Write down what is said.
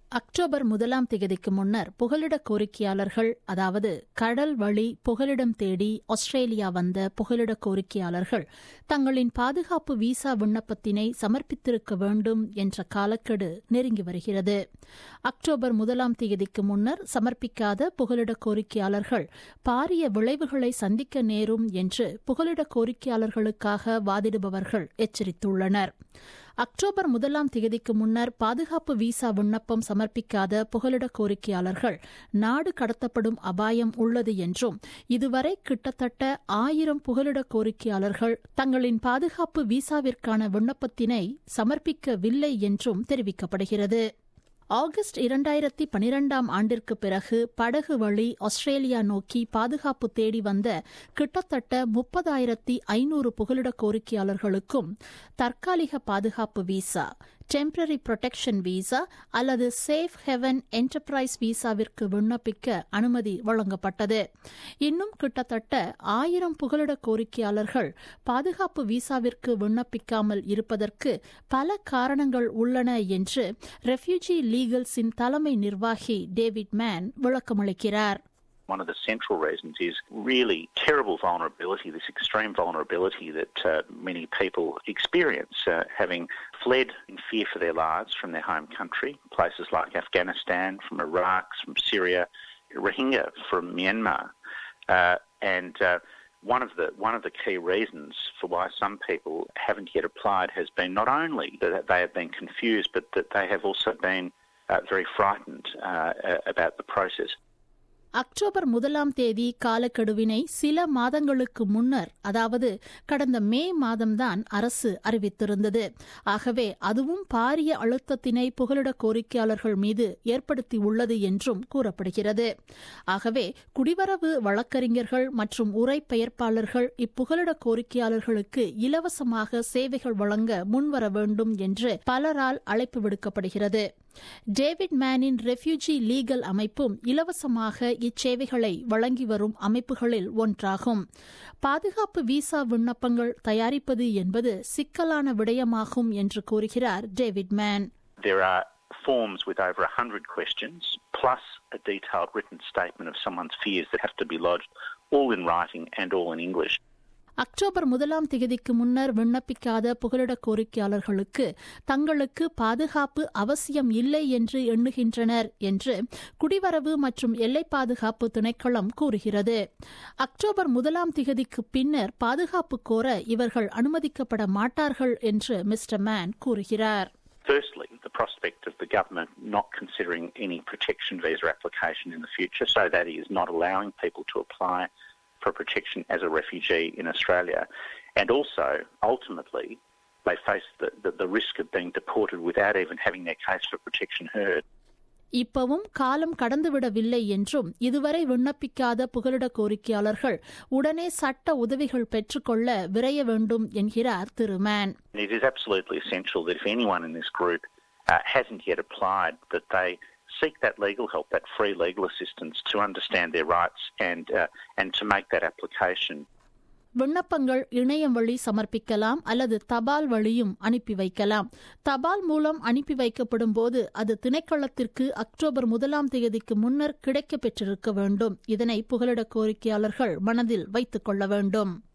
October முதலாம் தேதிக்கு முன்னர் புகலிட கோரிக்கையாளர்கள் அதாவது கடல் வழி புகலிடம் தேடி ஆஸ்திரேலியா வந்த புகலிட கோரிக்கையாளர்கள் தங்களின் பாதுகாப்பு விசா விண்ணப்பத்தினை சமர்ப்பித்திருக்க வேண்டும் என்ற காலக்கெடு நெருங்கி வருகிறது அக்டோபர் முதலாம் தேதிக்கு முன்னர் சமர்ப்பிக்காத புகலிட கோரிக்கையாளர்கள் பாரிய விளைவுகளை சந்திக்க நேரும் என்று புகலிட கோரிக்கையாளர்களுக்காக வாதிடுபவர்கள் எச்சரித்துள்ளனர் அக்டோபர் முதலாம் தேதிக்கு முன்னர் பாதுகாப்பு விசா விண்ணப்பம் சமர்ப்பிக்காத புகலிட கோரிக்கையாளர்கள் நாடு கடத்தப்படும் அபாயம் உள்ளது என்றும் இதுவரை கிட்டத்தட்ட ஆயிரம் புகலிட கோரிக்கையாளர்கள் தங்களின் பாதுகாப்பு விசாவிற்கான விண்ணப்பத்தினை சமர்ப்பிக்கவில்லை என்றும் தெரிவிக்கப்படுகிறது ஆகஸ்ட் இரண்டாயிரத்தி பனிரெண்டாம் ஆண்டிற்கு பிறகு படகு வழி ஆஸ்திரேலியா நோக்கி பாதுகாப்பு தேடி வந்த கிட்டத்தட்ட முப்பதாயிரத்தி ஐநூறு புகலிட கோரிக்கையாளர்களுக்கும் தற்காலிக பாதுகாப்பு விசா டெம்பரரி புரொடெக்ஷன் விசா அல்லது சேஃப் ஹெவன் என்டர்பிரைஸ் விசாவிற்கு விண்ணப்பிக்க அனுமதி வழங்கப்பட்டது இன்னும் கிட்டத்தட்ட ஆயிரம் புகலிட கோரிக்கையாளர்கள் பாதுகாப்பு விசாவிற்கு விண்ணப்பிக்காமல் இருப்பதற்கு பல காரணங்கள் உள்ளன என்று ரெஃப்யூஜி லீகல்ஸின் தலைமை நிர்வாகி டேவிட் மேன் விளக்கமளிக்கிறார் One of the central reasons is really terrible vulnerability, this extreme vulnerability that uh, many people experience, uh, having fled in fear for their lives from their home country, places like Afghanistan, from Iraq, from Syria, Rohingya from Myanmar. Uh, and one of the one of the key reasons for why some people haven't yet applied has been not only that they have been confused, but that they have also been very frightened about the process. October முதலாம் தேதி காலக்கெடுவினை சில மாதங்களுக்கு முன்னர் அதாவது கடந்த மே மாதம்தான் அரசு அறிவித்திருந்தது ஆகவே அதுவும் பாரிய அழுத்தத்தினை புகலிட கோரிக்கையாளர்கள் மீது ஏற்படுத்தியுள்ளது என்றும் கூறப்படுகிறது ஆகவே குடிவரவு வழக்கறிஞர்கள் மற்றும் உரை பெயர்ப்பாளர்கள் இப்புகலிட கோரிக்கையாளர்களுக்கு இலவசமாக சேவைகள் வழங்க முன்வர வேண்டும் என்று பலரால் அழைப்பு விடுக்கப்படுகிறது டேவிட் மேனின் ரெஃப்யூஜி லீகல் அமைப்பும் இலவசமாக இச்சேவைகளை வழங்கி வரும் அமைப்புகளில் ஒன்றாகும் பாதுகாப்பு விசா விண்ணப்பங்கள் தயாரிப்பது என்பது சிக்கலான விடயமாகும் என்று கூறுகிறார் David Manne There are forms with over 100 questions, plus a detailed written statement of someone's fears that have to be lodged, all in writing and all in English. October முதலாம் தேதிக்கு முன்னர் விண்ணப்பிக்காத புகலிட கோரிக்கையாளர்களுக்கு தங்களுக்கு பாதுகாப்பு அவசியம் இல்லை என்று எண்ணுகின்றனர் என்று குடிவரவு மற்றும் எல்லை பாதுகாப்பு திணைக்களம் கூறுகிறது அக்டோபர் முதலாம் திகதிக்கு பின்னர் பாதுகாப்பு கோர இவர்கள் அனுமதிக்கப்பட மாட்டார்கள் என்று மிஸ்டர் மேன் கூறுகிறார் Firstly, the prospect of the government not considering any protection visa application in the future, so that is not allowing people to apply for protection as a refugee in Australia. And also, ultimately, they face the, the, the, risk of being deported without even having their case for protection heard. இப்பவும் காலம் கடந்துவிடவில்லை என்றும் இதுவரை விண்ணப்பிக்காத புகலிட கோரிக்கையாளர்கள் உடனே சட்ட உதவிகள் பெற்றுக்கொள்ள விரைய வேண்டும் என்கிறார் Thiru Manne It is absolutely essential that if anyone in this group uh, hasn't yet applied, that they seek that legal help, that free legal assistance to understand their rights and uh, and to make that application. விண்ணப்பங்கள் இணையம் வழி சமர்ப்பிக்கலாம் அல்லது தபால் வழியும் அனுப்பி வைக்கலாம் தபால் மூலம் அனுப்பி வைக்கப்படும் போது அது திணைக்களத்திற்கு அக்டோபர் முதலாம் தேதிக்கு முன்னர் கிடைக்கப் பெற்றிருக்க வேண்டும் இதனை புகலிட கோரிக்கையாளர்கள் மனதில் வைத்துக் கொள்ள வேண்டும்